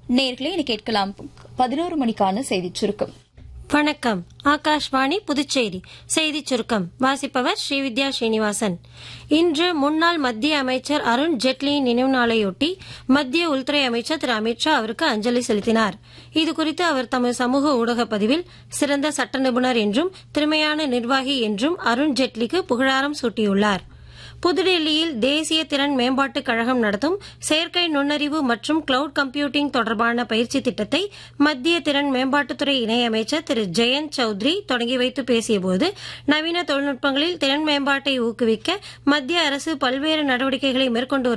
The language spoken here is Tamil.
நேர்களே இனி கேட்கலாம் பதினோரு மணிக்கான செய்திச் சுருக்கம் வணக்கம் ஆகாஷ்வாணி புதுச்சேரி செய்திச் சுருக்கம் வாசிப்பவர் ஸ்ரீவித்யா ஸ்ரீனிவாசன் இன்று முன்னாள் மத்திய அமைச்சர் அருண் ஜெட்லியின் நினைவு நாளையொட்டி மத்திய உள்துறை அமைச்சர் திரு அமித்ஷா அவருக்கு அஞ்சலி செலுத்தினார் இதுகுறித்து அவர் தமது சமூக ஊடக பதிவில் சிறந்த சட்ட நிபுணர் என்றும் திறமையான நிர்வாகி என்றும் அருண் ஜெட்லிக்கு புகழாரம் சூட்டியுள்ளார் புதுடெல்லியில் தேசிய திறன் மேம்பாட்டுக் கழகம் நடத்தும் செயற்கை நுண்ணறிவு மற்றும் கிளவுட் கம்ப்யூட்டிங் தொடர்பான பயிற்சி திட்டத்தை மத்திய திறன் மேம்பாட்டுத்துறை இணையமைச்சர் திரு ஜெயந்த் சௌத்ரி தொடங்கி வைத்து பேசியபோது நவீன தொழில்நுட்பங்களில் திறன் மேம்பாட்டை ஊக்குவிக்க மத்திய அரசு பல்வேறு நடவடிக்கைகளை மேற்கொண்டு